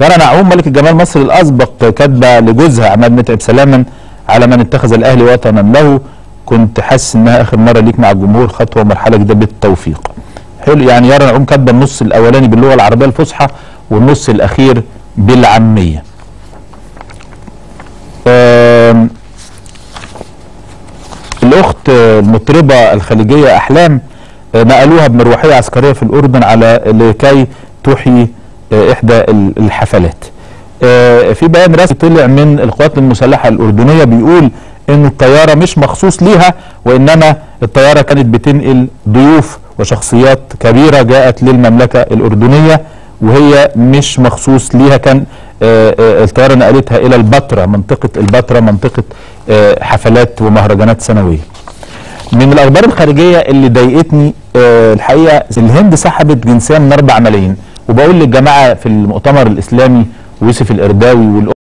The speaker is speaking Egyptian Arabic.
يارا نعوم ملك الجمال مصر الاسبق كاتبه لجوزها عماد متعب سلاما على من اتخذ الاهلي وطنا له كنت حاسس انها اخر مره ليك مع الجمهور خطوه ومرحله جديده بالتوفيق حلو يعني يارا نعوم كاتبه النص الاولاني باللغه العربيه الفصحى والنص الاخير بالعاميه آم، الاخت المطربه الخليجيه احلام آه، نقلوها بمروحيه عسكريه في الاردن على لكي تحيي آه، احدى ال- الحفلات آه، في بيان رسمي طلع من القوات المسلحه الاردنيه بيقول ان الطياره مش مخصوص ليها وانما الطياره كانت بتنقل ضيوف وشخصيات كبيره جاءت للمملكه الاردنيه وهي مش مخصوص ليها كان آه، آه، الطياره نقلتها الى البتراء منطقه البتراء منطقه آه، حفلات ومهرجانات سنويه من الاخبار الخارجيه اللي ضايقتني آه، الحقيقه الهند سحبت جنسيه من اربع ملايين وبقول للجماعه في المؤتمر الاسلامي ويوسف الارداوي والأ-